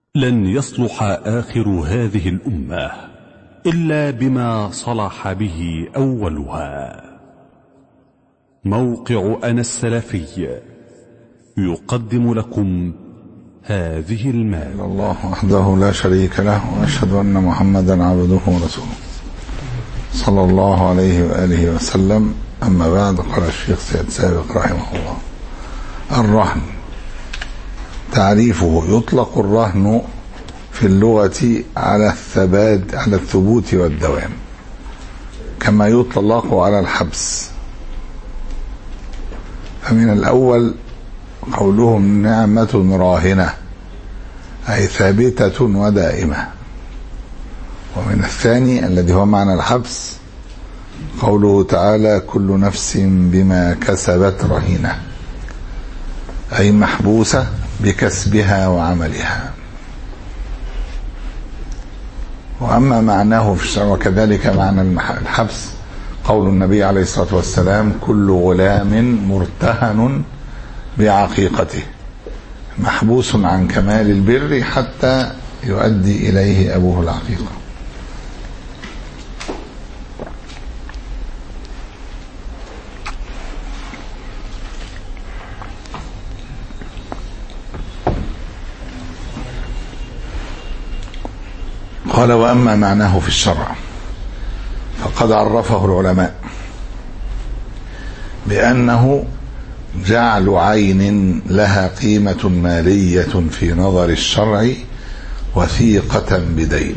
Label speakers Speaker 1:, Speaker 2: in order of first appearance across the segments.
Speaker 1: لن يصلح آخر هذه الأمة إلا بما صلح به أولها موقع أنا السلفي يقدم لكم هذه المال
Speaker 2: الله وحده لا شريك له وأشهد أن محمدا عبده ورسوله صلى الله عليه وآله وسلم أما بعد قال الشيخ سيد سابق رحمه الله الرهن تعريفه يطلق الرهن في اللغة على الثبات على الثبوت والدوام كما يطلق على الحبس فمن الأول قولهم نعمة راهنة أي ثابتة ودائمة ومن الثاني الذي هو معنى الحبس قوله تعالى كل نفس بما كسبت رهينة أي محبوسة بكسبها وعملها وأما معناه في الشرع وكذلك معنى الحبس قول النبي عليه الصلاة والسلام كل غلام مرتهن بعقيقته محبوس عن كمال البر حتى يؤدي إليه أبوه العقيقة قال وأما معناه في الشرع فقد عرفه العلماء بأنه جعل عين لها قيمة مالية في نظر الشرع وثيقة بدين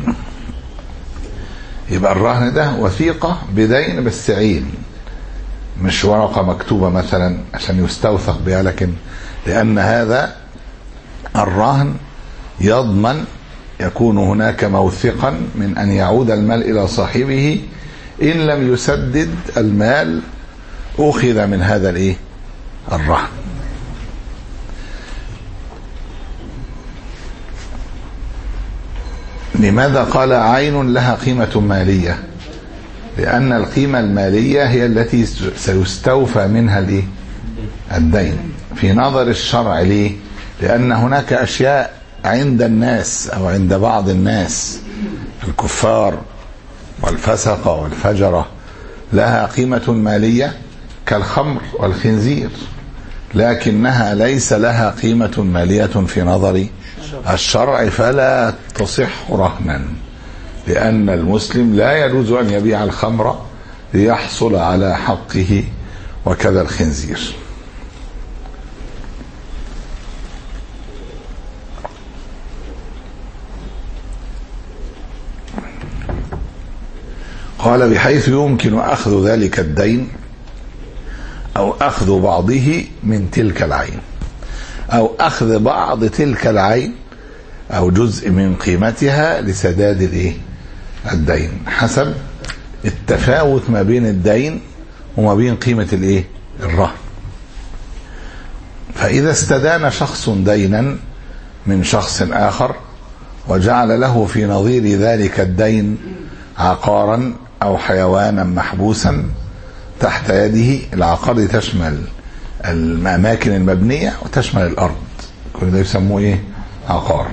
Speaker 2: يبقى الرهن ده وثيقة بدين بس عين مش ورقة مكتوبة مثلا عشان يستوثق بها لكن لأن هذا الرهن يضمن يكون هناك موثقا من أن يعود المال إلى صاحبه إن لم يسدد المال أخذ من هذا الإيه الرهن لماذا قال عين لها قيمة مالية لأن القيمة المالية هي التي سيستوفى منها الإيه الدين في نظر الشرع ليه لأن هناك أشياء عند الناس أو عند بعض الناس الكفار والفسقة والفجرة لها قيمة مالية كالخمر والخنزير لكنها ليس لها قيمة مالية في نظر الشرع فلا تصح رهنا لأن المسلم لا يجوز أن يبيع الخمر ليحصل على حقه وكذا الخنزير قال بحيث يمكن أخذ ذلك الدين أو أخذ بعضه من تلك العين أو أخذ بعض تلك العين أو جزء من قيمتها لسداد الإيه؟ الدين حسب التفاوت ما بين الدين وما بين قيمة الإيه؟ الرهن فإذا استدان شخص دينا من شخص آخر وجعل له في نظير ذلك الدين عقارا أو حيوانا محبوسا تحت يده العقار دي تشمل الأماكن المبنية وتشمل الأرض كل ده يسموه إيه عقار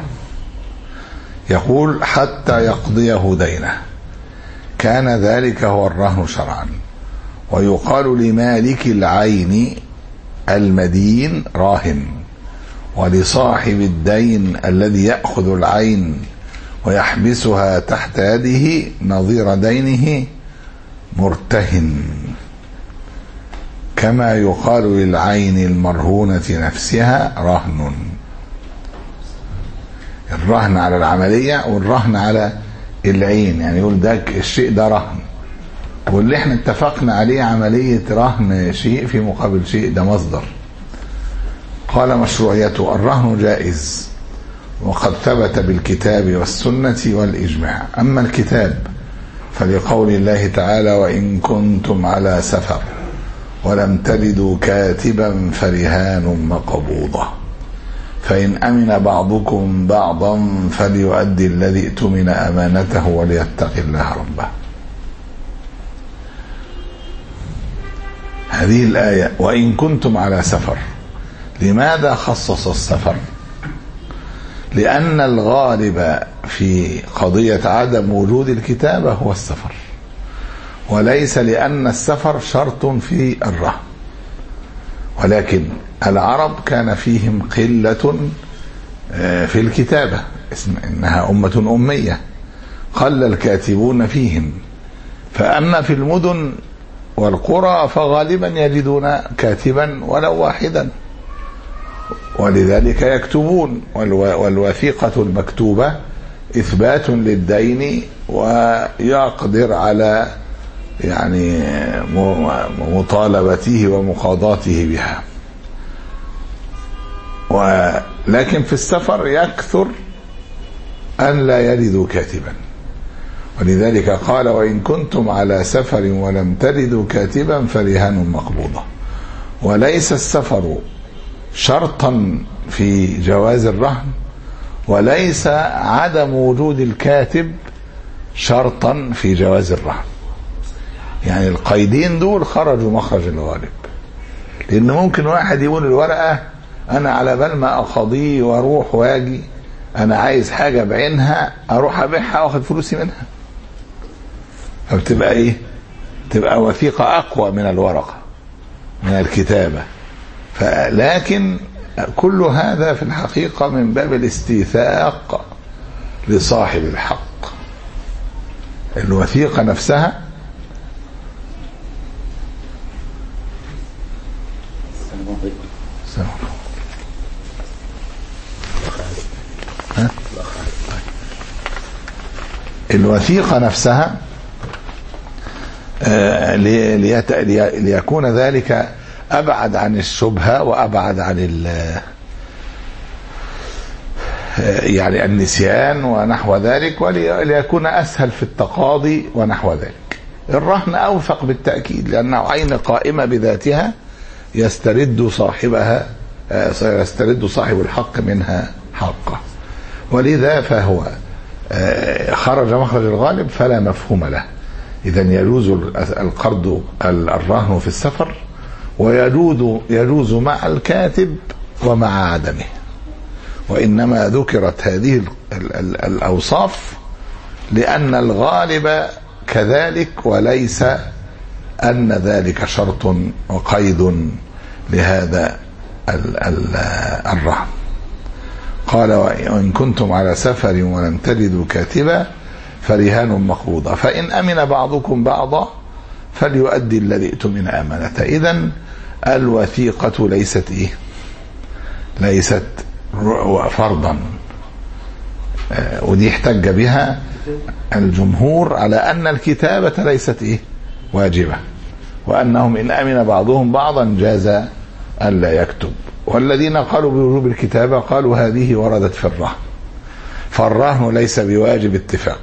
Speaker 2: يقول حتى يقضيه دينه كان ذلك هو الرهن شرعا ويقال لمالك العين المدين راهن ولصاحب الدين الذي يأخذ العين ويحبسها تحت يده نظير دينه مرتهن كما يقال للعين المرهونة نفسها رهن الرهن على العملية والرهن على العين يعني يقول ده الشيء ده رهن واللي احنا اتفقنا عليه عملية رهن شيء في مقابل شيء ده مصدر قال مشروعيته الرهن جائز وقد ثبت بالكتاب والسنة والإجماع أما الكتاب فلقول الله تعالى وإن كنتم على سفر ولم تجدوا كاتبا فرهان مقبوضة فإن أمن بعضكم بعضا فليؤدي الذي اؤتمن أمانته وليتق الله ربه هذه الآية وإن كنتم على سفر لماذا خصص السفر لأن الغالب في قضية عدم وجود الكتابة هو السفر وليس لأن السفر شرط في الرهن ولكن العرب كان فيهم قلة في الكتابة اسم إنها أمة أمية قل الكاتبون فيهم فأما في المدن والقرى فغالبا يجدون كاتبا ولو واحدا ولذلك يكتبون والوثيقة المكتوبة إثبات للدين ويقدر على يعني مطالبته ومقاضاته بها ولكن في السفر يكثر أن لا يلدوا كاتبا ولذلك قال وإن كنتم على سفر ولم تلدوا كاتبا فرهان مقبوضة وليس السفر شرطا في جواز الرهن وليس عدم وجود الكاتب شرطا في جواز الرهن يعني القيدين دول خرجوا مخرج الغالب لان ممكن واحد يقول الورقه انا على بال ما اقاضيه واروح واجي انا عايز حاجه بعينها اروح ابيعها واخد فلوسي منها فبتبقى ايه تبقى وثيقه اقوى من الورقه من الكتابه لكن كل هذا في الحقيقه من باب الاستيثاق لصاحب الحق الوثيقه نفسها الوثيقة نفسها ليكون ذلك أبعد عن الشبهة وأبعد عن يعني النسيان ونحو ذلك وليكون أسهل في التقاضي ونحو ذلك الرهن أوثق بالتأكيد لأنه عين قائمة بذاتها يسترد صاحبها يسترد صاحب الحق منها حقه ولذا فهو خرج مخرج الغالب فلا مفهوم له اذا يجوز القرض الرهن في السفر ويجوز يجوز مع الكاتب ومع عدمه وانما ذكرت هذه الاوصاف لان الغالب كذلك وليس ان ذلك شرط وقيد لهذا الرهن قال وإن كنتم على سفر ولم تجدوا كاتبا فرهان مقبوضة فإن أمن بعضكم بعضا فليؤدي الذي ائتمن أمانته إذا الوثيقة ليست إيه ليست فرضا ودي احتج بها الجمهور على أن الكتابة ليست إيه واجبة وأنهم إن أمن بعضهم بعضا جاز ألا يكتب والذين قالوا بوجوب الكتابة قالوا هذه وردت في الرهن فالرهن ليس بواجب اتفاقا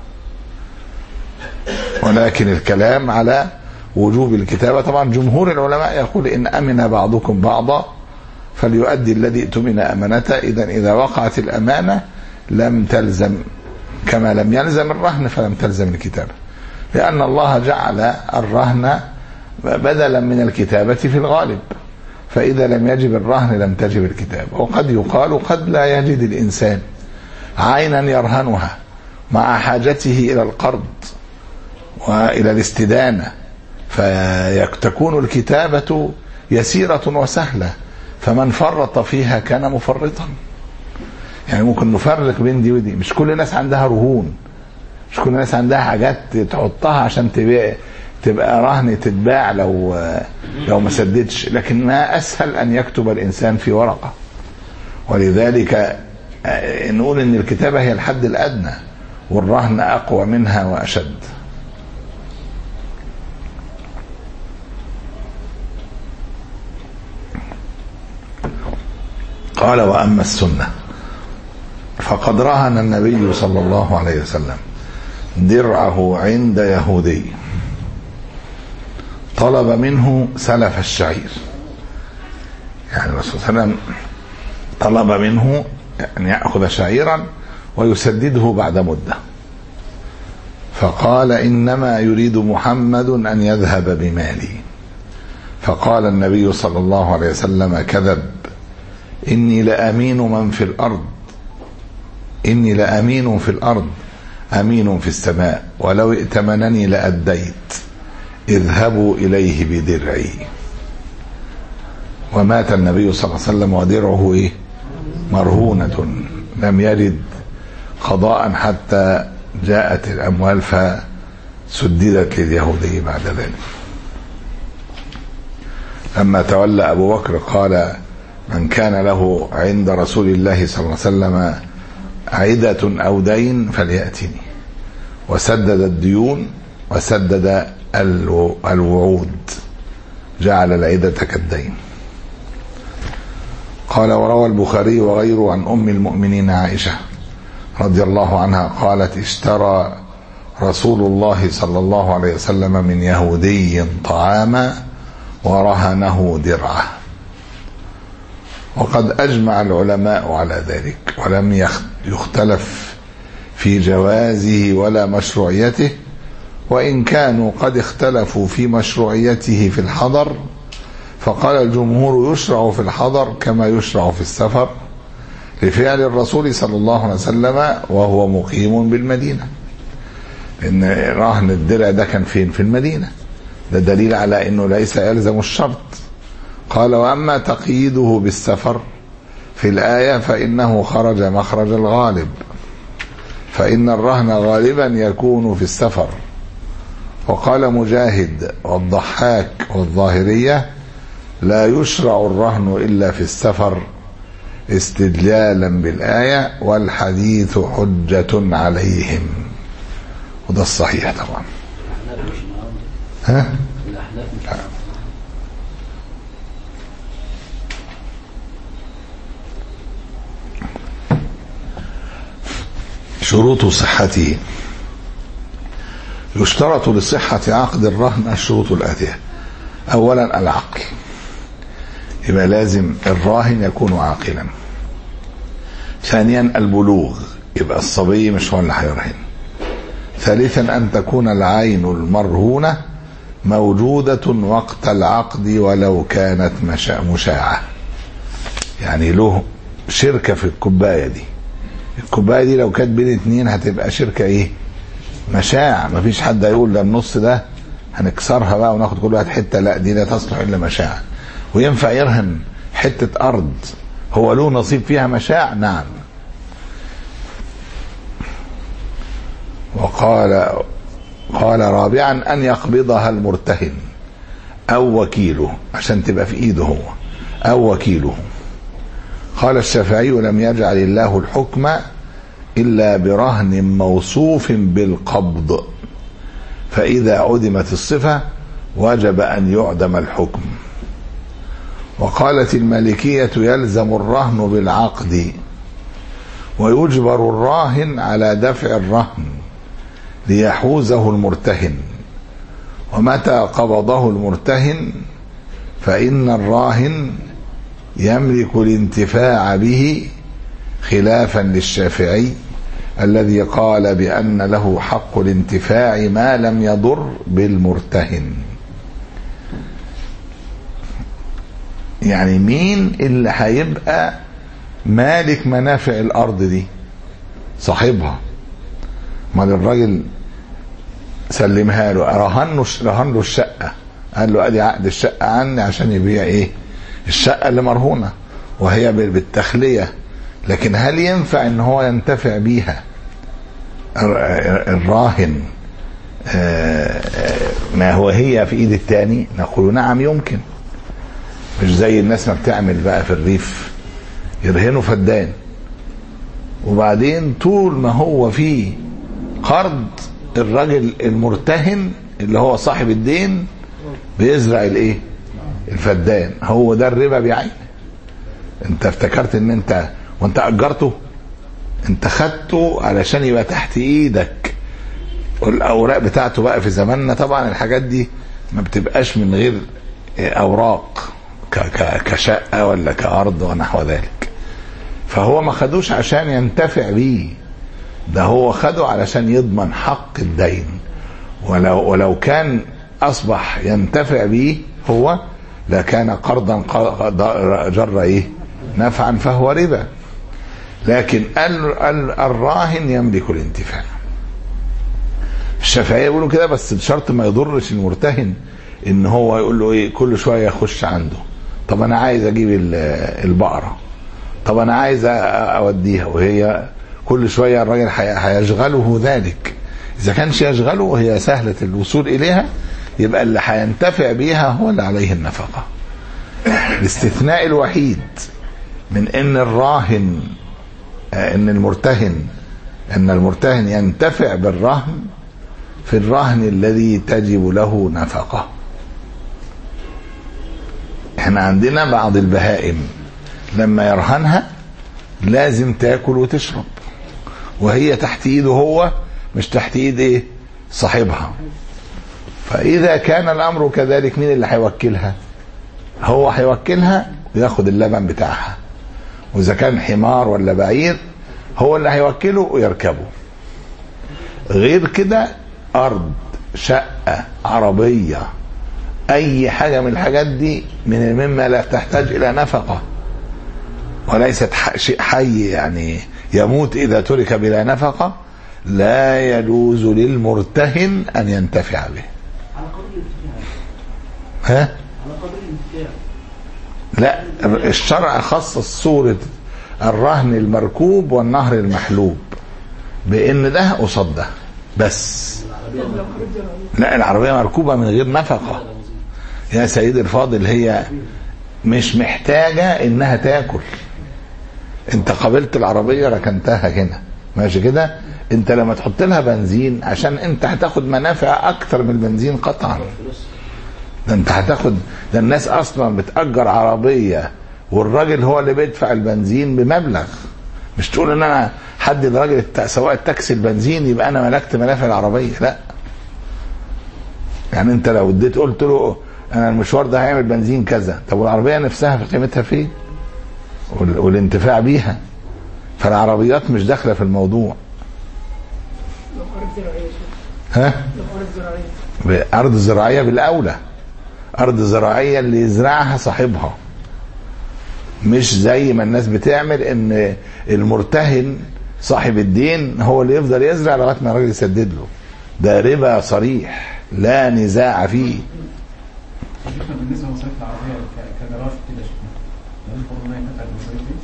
Speaker 2: ولكن الكلام على وجوب الكتابة طبعا جمهور العلماء يقول إن أمن بعضكم بعضا فليؤدي الذي ائتمن أمانته إذا إذا وقعت الأمانة لم تلزم كما لم يلزم الرهن فلم تلزم الكتابة لأن الله جعل الرهن بدلا من الكتابة في الغالب فإذا لم يجب الرهن لم تجب الكتابة وقد يقال قد لا يجد الإنسان عينا يرهنها مع حاجته إلى القرض وإلى الاستدانة فتكون الكتابة يسيرة وسهلة فمن فرط فيها كان مفرطا يعني ممكن نفرق بين دي ودي مش كل الناس عندها رهون مش كل الناس عندها حاجات تحطها عشان تبيع تبقى رهن تتباع لو لو ما سددش لكن ما اسهل ان يكتب الانسان في ورقه ولذلك نقول ان الكتابه هي الحد الادنى والرهن اقوى منها واشد قال واما السنه فقد رهن النبي صلى الله عليه وسلم درعه عند يهودي طلب منه سلف الشعير يعني الرسول صلى الله عليه وسلم طلب منه أن يأخذ شعيرا ويسدده بعد مدة فقال إنما يريد محمد أن يذهب بمالي فقال النبي صلى الله عليه وسلم كذب إني لأمين من في الأرض إني لأمين في الأرض أمين في السماء ولو ائتمنني لأديت اذهبوا إليه بدرعي ومات النبي صلى الله عليه وسلم ودرعه إيه مرهونة لم يرد قضاء حتى جاءت الأموال فسددت لليهودي بعد ذلك لما تولى أبو بكر قال من كان له عند رسول الله صلى الله عليه وسلم عدة أو دين فليأتني وسدد الديون وسدد الوعود جعل العدة كالدين قال وروى البخاري وغيره عن أم المؤمنين عائشة رضي الله عنها قالت اشترى رسول الله صلى الله عليه وسلم من يهودي طعاما ورهنه درعه وقد أجمع العلماء على ذلك ولم يختلف في جوازه ولا مشروعيته وإن كانوا قد اختلفوا في مشروعيته في الحضر فقال الجمهور يشرع في الحضر كما يشرع في السفر لفعل الرسول صلى الله عليه وسلم وهو مقيم بالمدينة إن رهن الدرع ده كان فين في المدينة ده دليل على أنه ليس يلزم الشرط قال وأما تقييده بالسفر في الآية فإنه خرج مخرج الغالب فإن الرهن غالبا يكون في السفر وقال مجاهد والضحاك والظاهرية لا يشرع الرهن إلا في السفر استدلالا بالآية والحديث حجة عليهم وده الصحيح طبعا ها؟ شروط صحته يشترط لصحة عقد الرهن الشروط الآتية أولا العقل يبقى لازم الراهن يكون عاقلا ثانيا البلوغ يبقى الصبي مش هو اللي هيرهن ثالثا أن تكون العين المرهونة موجودة وقت العقد ولو كانت مشاعة يعني له شركة في الكوباية دي الكوبايه دي لو كانت بين اتنين هتبقى شركه ايه؟ مشاع مفيش حد هيقول ده النص ده هنكسرها بقى وناخد كل واحد حته لا دي لا تصلح الا مشاع وينفع يرهن حته ارض هو له نصيب فيها مشاع نعم وقال قال رابعا ان يقبضها المرتهن او وكيله عشان تبقى في ايده هو او وكيله قال الشافعي لم يجعل الله الحكم إلا برهن موصوف بالقبض فإذا عدمت الصفة وجب أن يعدم الحكم وقالت المالكية يلزم الرهن بالعقد ويجبر الراهن على دفع الرهن ليحوزه المرتهن ومتى قبضه المرتهن فإن الراهن يملك الانتفاع به خلافا للشافعي الذي قال بأن له حق الانتفاع ما لم يضر بالمرتهن يعني مين اللي هيبقى مالك منافع الأرض دي صاحبها مال الراجل سلمها له رهن رهن له الشقة قال له ادي عقد الشقة عني عشان يبيع ايه الشقة اللي مرهونة وهي بالتخلية لكن هل ينفع ان هو ينتفع بيها الراهن ما هو هي في ايد التاني نقول نعم يمكن مش زي الناس ما بتعمل بقى في الريف يرهنوا فدان وبعدين طول ما هو في قرض الراجل المرتهن اللي هو صاحب الدين بيزرع الايه الفدان هو ده الربا بعينه انت افتكرت ان انت وانت اجرته انت خدته علشان يبقى تحت ايدك والاوراق بتاعته بقى في زماننا طبعا الحاجات دي ما بتبقاش من غير اوراق كشقه ولا كارض ونحو ذلك فهو ما خدوش عشان ينتفع بيه ده هو خده علشان يضمن حق الدين ولو ولو كان اصبح ينتفع بيه هو لكان قرضا جر ايه نفعا فهو ربا لكن ال- ال- الراهن يملك الانتفاع الشافعيه يقولوا كده بس بشرط ما يضرش المرتهن ان هو يقول له ايه كل شويه يخش عنده طب انا عايز اجيب ال- البقره طب انا عايز أ- اوديها وهي كل شويه الراجل هي- هيشغله ذلك اذا كانش يشغله وهي سهله الوصول اليها يبقى اللي هينتفع بيها هو اللي عليه النفقه الاستثناء الوحيد من ان الراهن آه، ان المرتهن ان المرتهن ينتفع بالرهن في الرهن الذي تجب له نفقه احنا عندنا بعض البهائم لما يرهنها لازم تاكل وتشرب وهي تحت ايده هو مش تحت ايد ايه صاحبها فاذا كان الامر كذلك مين اللي هيوكلها هو هيوكلها وياخد اللبن بتاعها واذا كان حمار ولا بعير هو اللي هيوكله ويركبه غير كده ارض شقه عربيه اي حاجه من الحاجات دي من مما لا تحتاج الى نفقه وليست ح- شيء حي يعني يموت اذا ترك بلا نفقه لا يجوز للمرتهن ان ينتفع به
Speaker 3: على قدر الانتفاع
Speaker 2: ها
Speaker 3: على قدر الانتفاع
Speaker 2: لا الشرع خصص صورة الرهن المركوب والنهر المحلوب بان ده قصاد ده بس لا العربية مركوبة من غير نفقة يا سيدي الفاضل هي مش محتاجة انها تاكل انت قابلت العربية ركنتها هنا ماشي كده انت لما تحط لها بنزين عشان انت هتاخد منافع اكتر من البنزين قطعا ده انت هتاخد ده الناس اصلا بتأجر عربية والراجل هو اللي بيدفع البنزين بمبلغ مش تقول ان انا حد الراجل التا- سواق التاكسي البنزين يبقى انا ملكت منافع العربية لا يعني انت لو اديت قلت له انا المشوار ده هيعمل بنزين كذا طب والعربية نفسها في قيمتها فين وال- والانتفاع بيها فالعربيات مش داخلة في الموضوع
Speaker 4: لو أرض زراعية يا شيخ.
Speaker 2: ها
Speaker 4: لو أرض زراعية
Speaker 2: بأرض زراعية بالأولى أرض زراعية اللي يزرعها صاحبها مش زي ما الناس بتعمل إن المرتهن صاحب الدين هو اللي يفضل يزرع لغاية ما الراجل يسدد له ده ربا صريح لا نزاع فيه
Speaker 5: شفنا بالنسبه لمصاريف العربيه ك- كجراج كده شفنا هل الفرن ينفع المصاريف دي؟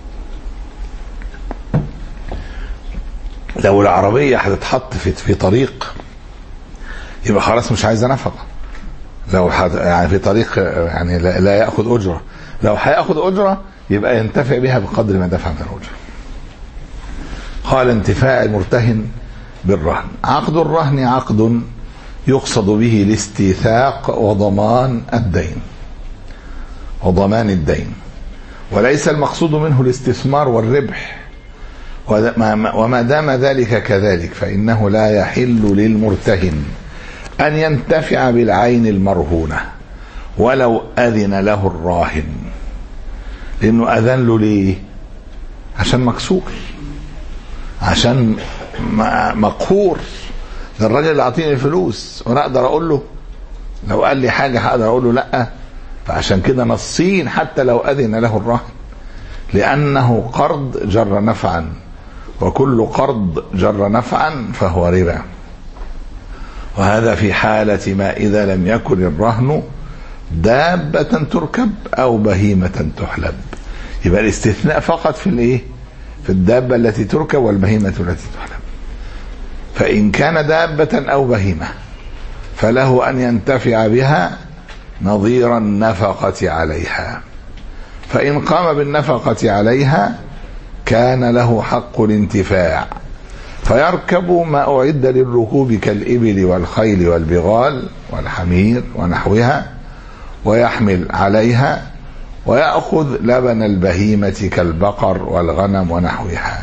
Speaker 2: لو العربية هتتحط في في طريق يبقى خلاص مش عايزة نفقة لو حد يعني في طريق يعني لا, لا يأخذ أجرة لو هيأخذ أجرة يبقى ينتفع بها بقدر ما دفع من الأجرة قال انتفاع المرتهن بالرهن عقد الرهن عقد يقصد به الاستيثاق وضمان الدين وضمان الدين وليس المقصود منه الاستثمار والربح وما وما دام ذلك كذلك فإنه لا يحل للمرتهن أن ينتفع بالعين المرهونة ولو أذن له الراهن لأنه أذن له ليه عشان مكسور عشان م- مقهور ده الراجل اللي عاطيني الفلوس وانا اقدر اقول له لو قال لي حاجه هقدر اقول له لا فعشان كده نصين حتى لو اذن له الراهن لانه قرض جر نفعا وكل قرض جر نفعا فهو ربا وهذا في حالة ما إذا لم يكن الرهن دابة تركب أو بهيمة تحلب يبقى الاستثناء فقط في الإيه؟ في الدابة التي تركب والبهيمة التي تحلب فإن كان دابة أو بهيمة فله أن ينتفع بها نظير النفقة عليها فإن قام بالنفقة عليها كان له حق الانتفاع فيركب ما أعد للركوب كالإبل والخيل والبغال والحمير ونحوها ويحمل عليها ويأخذ لبن البهيمة كالبقر والغنم ونحوها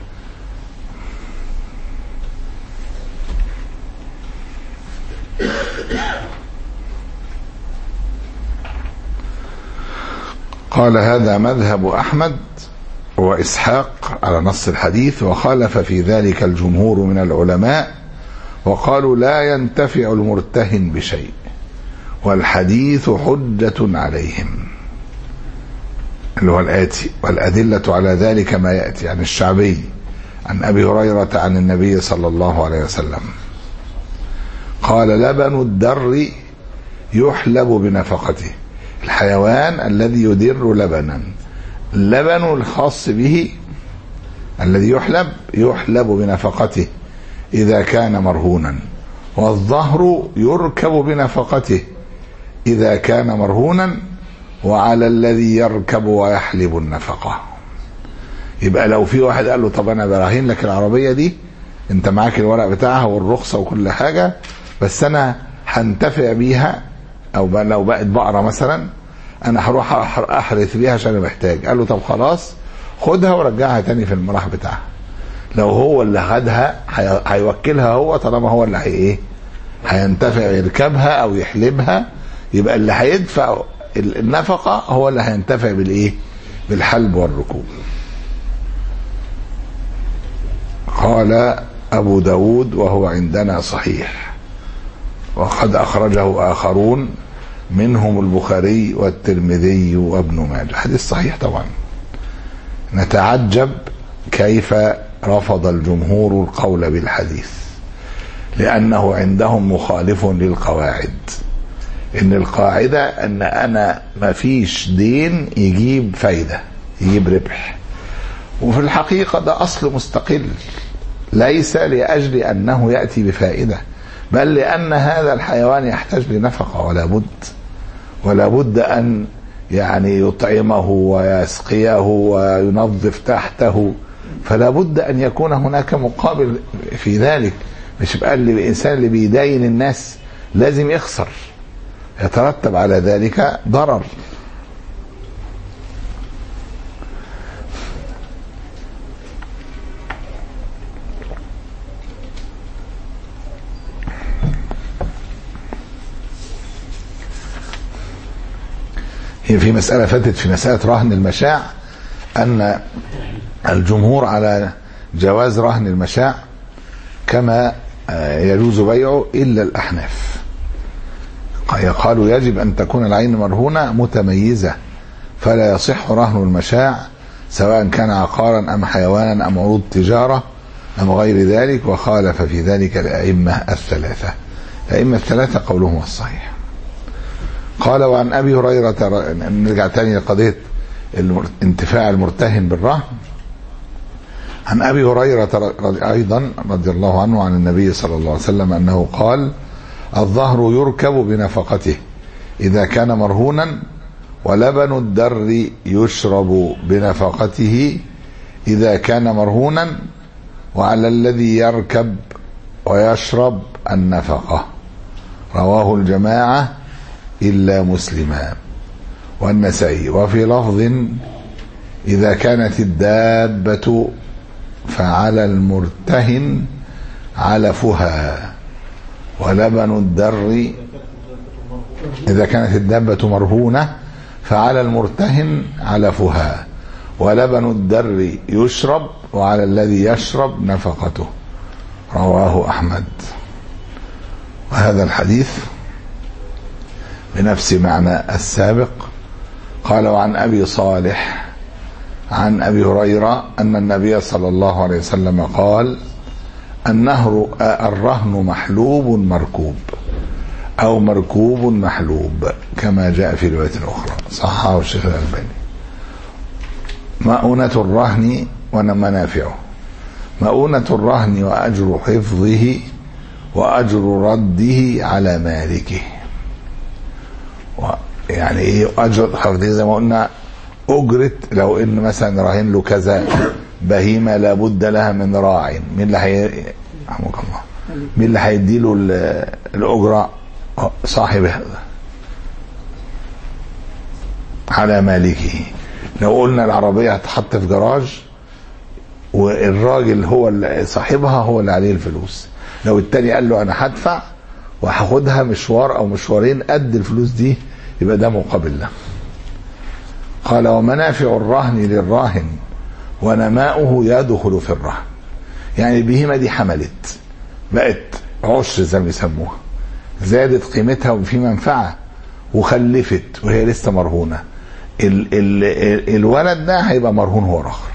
Speaker 2: قال هذا مذهب أحمد وإسحاق على نص الحديث وخالف في ذلك الجمهور من العلماء وقالوا لا ينتفع المرتهن بشيء والحديث حجة عليهم اللي هو الآتي والأدلة على ذلك ما يأتي عن الشعبي عن أبي هريرة عن النبي صلى الله عليه وسلم قال لبن الدر يحلب بنفقته الحيوان الذي يدر لبنا اللبن الخاص به الذي يحلب يحلب بنفقته إذا كان مرهونا والظهر يركب بنفقته إذا كان مرهونا وعلى الذي يركب ويحلب النفقة يبقى لو في واحد قال له طب أنا براهين لك العربية دي أنت معاك الورق بتاعها والرخصة وكل حاجة بس أنا هنتفع بيها أو بقى لو بقت بقرة مثلا أنا هروح أح- أحرث بيها عشان أنا محتاج قال له طب خلاص خدها ورجعها تاني في المراح بتاعها لو هو اللي خدها هي- هيوكلها هو طالما هو اللي هي ايه هينتفع يركبها او يحلبها يبقى اللي هيدفع ال- النفقة هو اللي هينتفع بالايه بالحلب والركوب قال ابو داود وهو عندنا صحيح وقد اخرجه اخرون منهم البخاري والترمذي وابن ماجه حديث صحيح طبعا نتعجب كيف رفض الجمهور القول بالحديث لأنه عندهم مخالف للقواعد إن القاعدة أن أنا ما فيش دين يجيب فايدة يجيب ربح وفي الحقيقة ده أصل مستقل ليس لأجل أنه يأتي بفائدة بل لأن هذا الحيوان يحتاج لنفقة ولا بد ولا بد أن يعني يطعمه ويسقيه وينظف تحته فلا بد أن يكون هناك مقابل في ذلك مش يبقى اللي الإنسان اللي بيداين الناس لازم يخسر يترتب على ذلك ضرر هي في مسألة فاتت في مسألة رهن المشاع أن الجمهور على جواز رهن المشاع كما آه، يجوز بيعه إلا الأحناف قالوا يجب أن تكون العين مرهونة متميزة فلا يصح رهن المشاع سواء كان عقارا أم حيوانا أم عروض تجارة أم غير ذلك وخالف في ذلك الأئمة الثلاثة الأئمة الثلاثة قولهم الصحيح قال وعن أبي هريرة ر- نرجع تاني لقضية المر- انتفاع المرتهن بالرهن عن أبي هريرة ر- أيضا رضي الله عنه عن النبي صلى الله عليه وسلم أنه قال الظهر يركب بنفقته إذا كان مرهونا ولبن الدر يشرب بنفقته إذا كان مرهونا وعلى الذي يركب ويشرب النفقة رواه الجماعة إلا مسلما والنسائي وفي لفظ إذا كانت الدابة فعلى المرتهن علفها ولبن الدر إذا كانت الدابة مرهونة فعلى المرتهن علفها ولبن الدر يشرب وعلى الذي يشرب نفقته رواه أحمد وهذا الحديث بنفس معنى السابق قال وعن أبي صالح عن أبي هريرة أن النبي صلى الله عليه وسلم قال النهر الرهن محلوب مركوب أو مركوب محلوب كما جاء في رواية أخرى صححه الشيخ الألباني مؤونة الرهن ومنافعه مؤونة الرهن وأجر حفظه وأجر رده على مالكه و- يعني ايه اجر حفظه زي ما قلنا اجرة لو ان مثلا راهن له كذا بهيمة لابد لها من راع مين اللي هي رحمك الله مين اللي هيديله ال- الاجرة صاحب هذا على مالكه لو قلنا العربية هتحط في جراج والراجل هو اللي صاحبها هو اللي عليه الفلوس لو التاني قال له انا هدفع وهاخدها مشوار او مشوارين قد الفلوس دي يبقى ده مقابل له قال ومنافع الرهن للراهن ونماؤه يدخل في الرهن يعني البهيمه دي حملت بقت عشر زي ما بيسموها زادت قيمتها وفي منفعه وخلفت وهي لسه مرهونه ال ال ال الولد ده هيبقى مرهون هو الاخر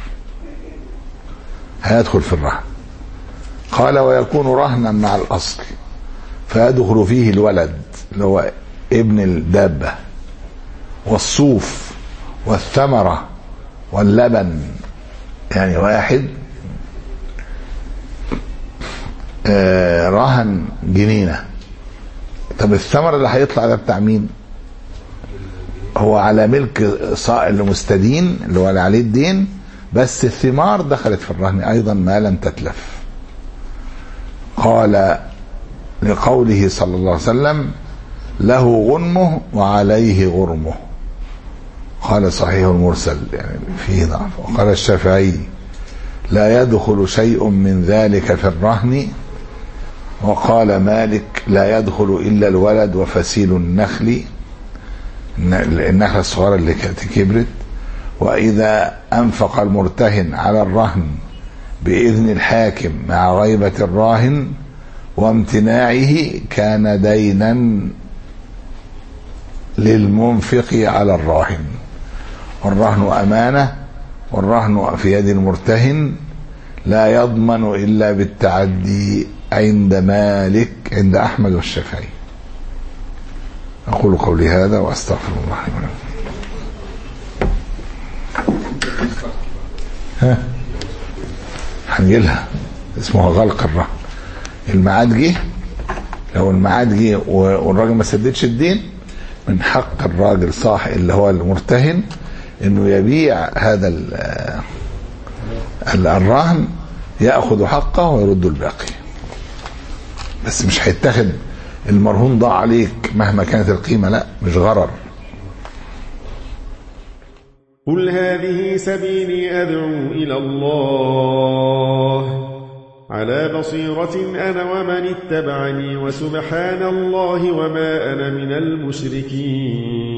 Speaker 2: هيدخل في الرهن قال ويكون رهنا مع الاصل فيدخل فيه الولد اللي هو ابن الدابه والصوف والثمره واللبن يعني واحد آه، رهن جنينه طب الثمر اللي هيطلع ده بتاع مين؟ هو على ملك صائل مستدين اللي هو اللي عليه الدين بس الثمار دخلت في الرهن ايضا ما لم تتلف قال لقوله صلى الله عليه وسلم له غنمه وعليه غرمه قال صحيح المرسل يعني فيه ضعف وقال الشافعي لا يدخل شيء من ذلك في الرهن وقال مالك لا يدخل إلا الولد وفسيل النخل النخلة الصغيرة اللي كانت كبرت وإذا أنفق المرتهن على الرهن بإذن الحاكم مع غيبة الراهن وامتناعه كان دينا للمنفق على الراهن والرهن أمانة والرهن في يد المرتهن لا يضمن إلا بالتعدي عند مالك عند أحمد والشافعي أقول قولي هذا وأستغفر الله لي ولكم ها هنجيلها اسمها غلق الرهن الميعاد جه لو الميعاد جه والراجل ما سددش الدين من حق الراجل صاح اللي هو المرتهن انه يبيع هذا ال- ال- الرهن ياخذ حقه ويرد الباقي بس مش هيتاخد المرهون ضاع عليك مهما كانت القيمه لا مش غرر
Speaker 6: قل هذه سبيلي أدعو إلى الله على بصيرة أنا ومن اتبعني وسبحان الله وما أنا من المشركين